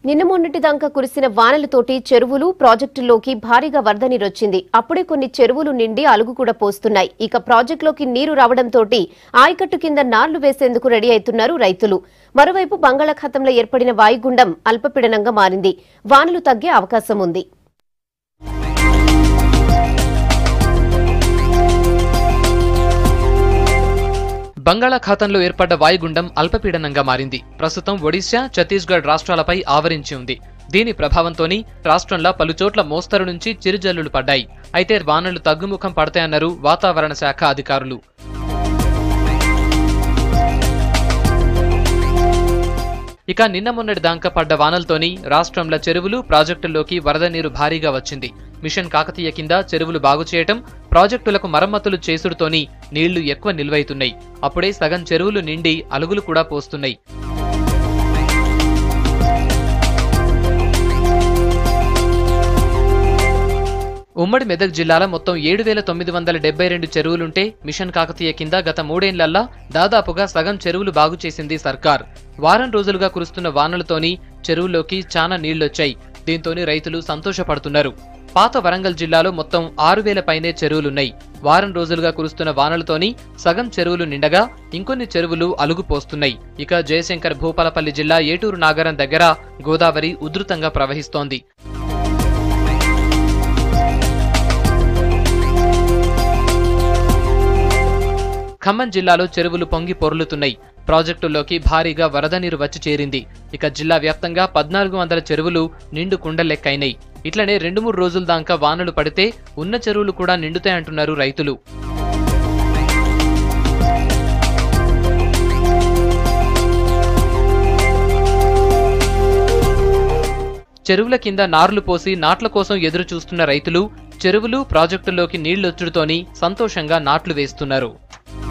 నిన్న మొన్నటిదాకా కురిసిన వానలతోటి చెరువులు ప్రాజెక్టుల్లోకి భారీగా వరద నీరొచ్చింది అప్పుడే కొన్ని చెరువులు నిండి అలుగు కూడా పోస్తున్నాయి ఇక ప్రాజెక్టులోకి నీరు రావడంతో ఆయకట్టు కింద నార్లు వేసేందుకు రెడీ అవుతున్నారు రైతులు మరోవైపు బంగాళాఖాతంలో ఏర్పడిన వాయుగుండం అల్పపీడనంగా మారింది వానలు తగ్గే అవకాశం ఉంది బంగాళాఖాతంలో ఏర్పడ్డ వాయుగుండం అల్పపీడనంగా మారింది ప్రస్తుతం ఒడిశా ఛత్తీస్గఢ్ రాష్ట్రాలపై ఆవరించి ఉంది దీని ప్రభావంతోని రాష్ట్రంలో పలుచోట్ల మోస్తరు నుంచి చిరుజల్లులు పడ్డాయి అయితే వానలు తగ్గుముఖం పడతాయన్నారు వాతావరణ శాఖ అధికారులు ఇక నిన్న మొన్నటి దాకా పడ్డ వానలతోని రాష్ట్రంలో చెరువులు ప్రాజెక్టుల్లోకి వరద నీరు భారీగా వచ్చింది మిషన్ కాకతీయ కింద చెరువులు బాగు చేయటం ప్రాజెక్టులకు మరమ్మతులు చేసుడుతోని నీళ్లు ఎక్కువ నిల్వైతున్నాయి అప్పుడే సగం చెరువులు నిండి అలుగులు కూడా పోస్తున్నాయి ఉమ్మడి మెదక్ జిల్లాలో మొత్తం ఏడు వేల తొమ్మిది వందల డెబ్బై రెండు చెరువులుంటే మిషన్ కాకతీయ కింద గత మూడేళ్లల్లా దాదాపుగా సగం చెరువులు బాగు చేసింది సర్కార్ వారం రోజులుగా కురుస్తున్న వానలతోని చెరువుల్లోకి చాలా నీళ్లొచ్చాయి దీంతోని రైతులు సంతోషపడుతున్నారు పాత వరంగల్ జిల్లాలో మొత్తం ఆరు వేల పైనే చెరువులున్నాయి వారం రోజులుగా కురుస్తున్న వానలతోని సగం చెరువులు నిండగా ఇంకొన్ని చెరువులు అలుగు పోస్తున్నాయి ఇక జయశంకర్ భూపాలపల్లి జిల్లా ఏటూరు నాగరం దగ్గర గోదావరి ఉధృతంగా ప్రవహిస్తోంది ఖమ్మం జిల్లాలో చెరువులు పొంగి పొర్లుతున్నాయి ప్రాజెక్టుల్లోకి భారీగా వరద నీరు వచ్చి చేరింది ఇక జిల్లా వ్యాప్తంగా పద్నాలుగు వందల చెరువులు నిండు కుండలెక్కైనాయి ఇట్లనే రెండు మూడు రోజుల దాకా వానలు పడితే ఉన్న చెరువులు కూడా నిండుతాయంటున్నారు రైతులు చెరువుల కింద నార్లు పోసి నాట్ల కోసం ఎదురు చూస్తున్న రైతులు చెరువులు ప్రాజెక్టుల్లోకి నీళ్లొచ్చుడుతోని సంతోషంగా నాట్లు వేస్తున్నారు